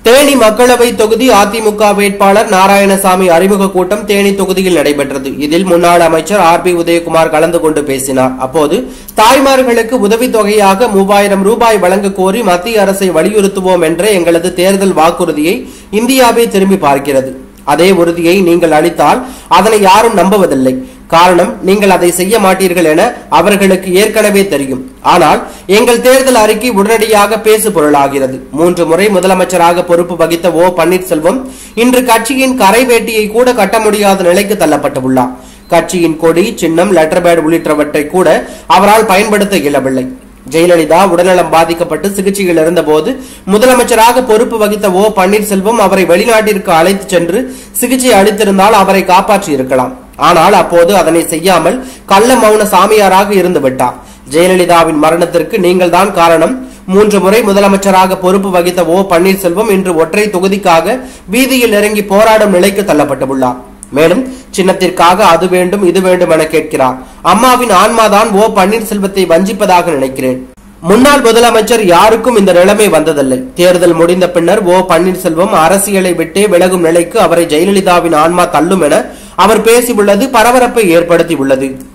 தேனி மக்களவை தொகுதி அதிமுக வேட்பாளர் நாராயணசாமி அறிமுக கூட்டம் தேனி தொகுதியில் நடைபெற்றது இதில் முன்னாள் அமைச்சர் ஆர் பி உதயகுமார் கலந்து கொண்டு பேசினார் அப்போது தாய்மார்களுக்கு உதவித்தொகையாக மூவாயிரம் ரூபாய் வழங்க கோரி மத்திய அரசை வலியுறுத்துவோம் என்ற எங்களது தேர்தல் வாக்குறுதியை இந்தியாவே திரும்பி பார்க்கிறது அதே உறுதியை நீங்கள் அளித்தால் அதனை யாரும் நம்புவதில்லை காரணம் நீங்கள் அதை செய்ய மாட்டீர்கள் என அவர்களுக்கு ஏற்கனவே தெரியும் ஆனால் எங்கள் தேர்தல் அறிக்கை உடனடியாக பேசு பொருளாகிறது மூன்று முறை முதலமைச்சராக பொறுப்பு வகித்த ஓ பன்னீர்செல்வம் இன்று கட்சியின் கரை வேட்டியை கூட கட்ட முடியாத நிலைக்கு தள்ளப்பட்டுள்ளார் கட்சியின் கொடி சின்னம் லெட்டர் பேட் உள்ளிட்டவற்றை கூட அவரால் பயன்படுத்த இயலவில்லை ஜெயலலிதா உடல்நலம் பாதிக்கப்பட்டு சிகிச்சையில் இருந்தபோது முதலமைச்சராக பொறுப்பு வகித்த ஓ பன்னீர்செல்வம் அவரை வெளிநாட்டிற்கு அழைத்துச் சென்று சிகிச்சை அளித்திருந்தால் அவரை காப்பாற்றி இருக்கலாம் ஆனால் அப்போது அதனை செய்யாமல் கள்ள மௌன சாமியாராக இருந்து விட்டார் ஜெயலலிதாவின் மரணத்திற்கு நீங்கள் தான் காரணம் மூன்று முறை முதலமைச்சராக பொறுப்பு வகித்த ஓ பன்னீர்செல்வம் இன்று ஒற்றை தொகுதிக்காக வீதியில் இறங்கி போராடும் நிலைக்கு தள்ளப்பட்டுள்ளார் மேலும் சின்னத்திற்காக அது வேண்டும் இது வேண்டும் என கேட்கிறார் அம்மாவின் ஆன்மாதான் ஓ பன்னீர்செல்வத்தை வஞ்சிப்பதாக நினைக்கிறேன் முன்னாள் முதலமைச்சர் யாருக்கும் இந்த நிலைமை வந்ததில்லை தேர்தல் முடிந்த பின்னர் ஓ பன்னீர்செல்வம் அரசியலை விட்டே விலகும் நிலைக்கு அவரை ஜெயலலிதாவின் ஆன்மா தள்ளும் என அவர் பேசியுள்ளது பரபரப்பை ஏற்படுத்தியுள்ளது